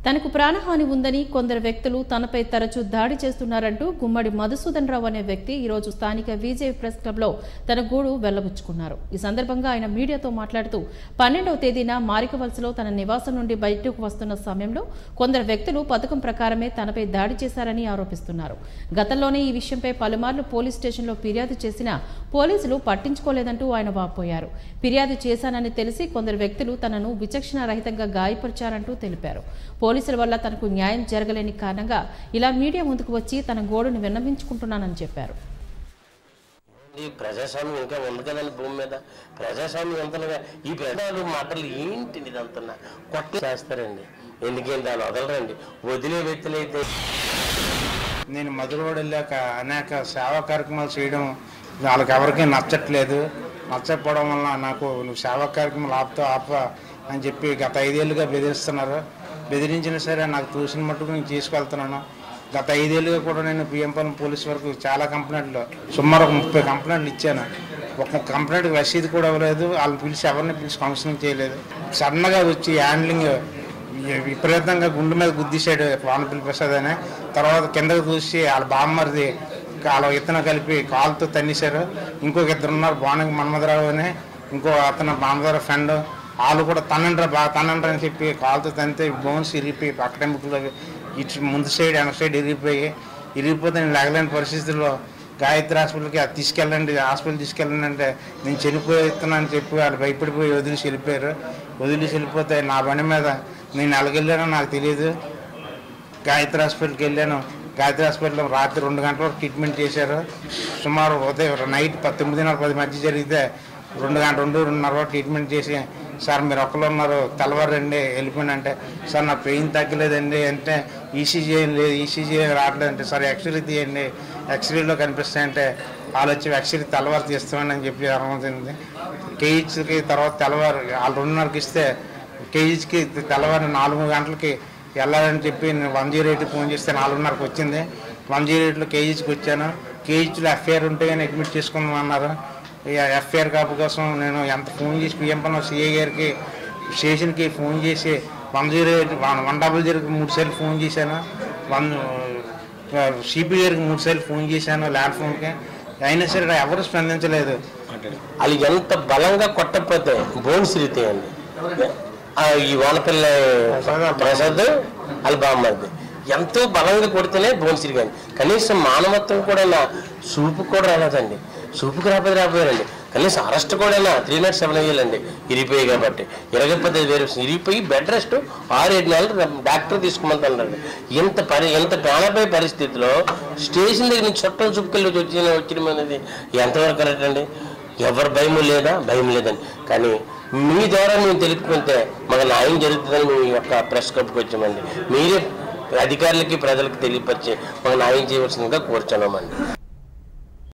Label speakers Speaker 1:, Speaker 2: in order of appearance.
Speaker 1: తనకు ప్రాణహాని ఉందని కొందరు వ్యక్తులు తనపై తరచూ దాడి చేస్తున్నారంటూ గుమ్మడి మధుసూదన్ రావు అనే వ్యక్తి ఈరోజు స్థానిక విజయ్ ప్రెస్ క్లబ్లో తన గూడు వెళ్లబుచ్చుకున్నారు ఈ సందర్భంగా ఆయన మీడియాతో మాట్లాడుతూ పన్నెండవ తేదీన మారికవలసలో తన నివాసం నుండి బయటకు వస్తున్న సమయంలో కొందరు వ్యక్తులు పథకం ప్రకారమే తనపై దాడి చేశారని ఆరోపిస్తున్నారు గతంలోనే ఈ విషయంపై పలుమార్లు పోలీస్ స్టేషన్లో ఫిర్యాదు చేసినా పోలీసులు పట్టించుకోలేదంటూ ఆయన వాపోయారు ఫిర్యాదు చేశానని తెలిసి కొందరు వ్యక్తులు తనను విచక్షణ రహితంగా గాయపరిచారంటూ తెలిపారు పోలీసుల వల్ల తనకు న్యాయం జరగలేని కారణంగా ఇలా మీడియా ముందుకు వచ్చి తన గోడును విన్నవించుకుంటున్నానని చెప్పారు
Speaker 2: ఈ ప్రజాస్వామ్యం ఇంకా ఉంది కదండి భూమి మీద ప్రజాస్వామ్యం ఎంతగా ఈ ప్రజలు మాటలు ఏంటి ఇదంతా కొట్ట చేస్తారండి ఎందుకంటే దాన్ని వదలరండి వదిలే వ్యక్తులైతే
Speaker 3: నేను మధురవాడ వెళ్ళాక అనేక సేవా కార్యక్రమాలు చేయడం వాళ్ళకి ఎవరికీ నచ్చట్లేదు నచ్చకపోవడం వల్ల నాకు నువ్వు సేవా కార్యక్రమాలు ఆపుతావు ఆప అని చెప్పి గత ఐదేళ్ళుగా బెదిరిస్తున్నారు బెదిరించినా సరే నాకు చూసిన మట్టుకు నేను తీసుకెళ్తున్నాను గత ఐదేళ్ళుగా కూడా నేను పిఎంపల్లి పోలీస్ వరకు చాలా కంప్లైంట్లు సుమారు ఒక ముప్పై కంప్లైంట్లు ఇచ్చాను ఒక కంప్లైంట్ రసీదు కూడా ఇవ్వలేదు వాళ్ళని పిలిచి ఎవరిని పిలిచి కౌన్సిలింగ్ చేయలేదు సడన్గా వచ్చి హ్యాండ్లింగ్ విపరీతంగా గుండె మీద గుద్దిశాడు వానపల్లి ప్రసాద్ అని తర్వాత కిందకు చూసి వాళ్ళ బామ్మరిది వాళ్ళ ఇతను కలిపి కాలుతో తన్నేశారు ఇంకొక ఇద్దరు ఉన్నారు బాణకి మన్మధరావు అని ఇంకో అతను బామ్మధరావు ఫ్రెండ్ వాళ్ళు కూడా తనండ్రా బాగా తనండ్రా అని చెప్పి కాలుతో తనితే బోన్స్ ఇరిగిపోయి పక్కన ముక్కులో ఇటు ముందు సైడ్ వెనక సైడ్ ఇరిగిపోయి ఇరిగిపోతే నేను లేగలేని పరిస్థితుల్లో గాయత్రి హాస్పిటల్కి అది తీసుకెళ్ళండి హాస్పిటల్ తీసుకెళ్ళండి అంటే నేను చనిపోతున్నాను అని చెప్పి వాళ్ళు భయపడిపోయి వదిలేసి వెళ్ళిపోయారు వదిలేసి వెళ్ళిపోతే నా బండి మీద నేను ఎలాగెళ్ళానో నాకు తెలియదు గాయత్రి హాస్పిటల్కి వెళ్ళాను గాయత్రి హాస్పిటల్లో రాత్రి రెండు గంటల వరకు ట్రీట్మెంట్ చేశారు సుమారు ఉదయం నైట్ తొమ్మిదిన్నర పది మధ్య జరిగితే రెండు గంట రెండు రెండున్నర వరకు ట్రీట్మెంట్ చేసి సార్ మీరు ఒక్కరు ఉన్నారు తెల్లవారండి వెళ్ళిపోయినంటే సార్ నా పెయిన్ తగ్గలేదండి అంటే ఈసీజీ ఏం లేదు ఈసీజీ ఏం రావట్లేదు అంటే సార్ ఎక్స్రే తీయండి ఎక్స్రేలో కనిపిస్తాయంటే వాళ్ళు వచ్చి ఎక్స్రే తెల్లవారు తీస్తామని అని చెప్పి అర్థమవుతుంది కేజీకి తర్వాత తెల్లవారు వాళ్ళు రెండున్నరకి ఇస్తే కేజీకి తెల్లవారు నాలుగు గంటలకి వెళ్ళాలని చెప్పి నేను వన్ జీరో ఎయిట్కి ఫోన్ చేస్తే నాలుగున్నరకు వచ్చింది వన్ జీరో ఎయిట్లో కేజీకి వచ్చాను కేజీలో ఎఫ్ఐఆర్ ఉంటే కానీ అడ్మిట్ చేసుకుందాం అన్నారు ఇక ఎఫ్ఐఆర్ కాపు కోసం నేను ఎంత ఫోన్ చేసి పిఎం పని సిఐ గారికి స్టేషన్కి ఫోన్ చేసి one zero eight one one double జీరోకి మూడు సార్లు ఫోన్ చేశాను వన్ సిపి గారికి మూడు సార్లు ఫోన్ చేశాను ల్యాండ్ ఫోన్కి అయినా సరే ఎవరు స్పందించలేదు
Speaker 2: వాళ్ళు ఎంత బలంగా కొట్టకపోతే బోన్స్ ఇరుగుతాయండి ఆ ఈ వానపిల్ల ప్రసాద్ వాళ్ళ బామ్మది ఎంతో బలంగా కొడితేనే బోన్స్ ఇరిగాయి కనీసం మానవత్వం కూడా నా చూపు కూడా రాలేదండి చూపుకి రాకపోతే రాబోయారండి కనీసం అరెస్ట్ కూడా త్రీ నాట్ సెవెన్ అయ్యాలండి ఇరిగిపోయి కాబట్టి ఇరగకపోతే వేరే విషయం. ఇరిగిపోయి బెడ్ రెస్ట్ ఆరు ఏడు నెలలు డాక్టర్ తీసుకోమంటారండి ఇంత పరి ఇంత ప్రాణపై పరిస్థితిలో స్టేషన్ దగ్గర నుంచి చుట్టం చుప్పుకెళ్ళి వచ్చిన వచ్చిన అనేది ఎంతవరకు కరెక్ట్ అండి ఎవరి భయం లేదా భయం లేదండి కానీ మీ ద్వారా మేము తెలుపుకుంటే మాకు న్యాయం జరుగుతుందని మేము ఈ యొక్క ప్రెస్ క్లబ్కి వచ్చామండి మీరే అధికారులకి ప్రజలకు తెలియపరిచి మాకు న్యాయం చేయవలసిందిగా కోరుచున్నామండి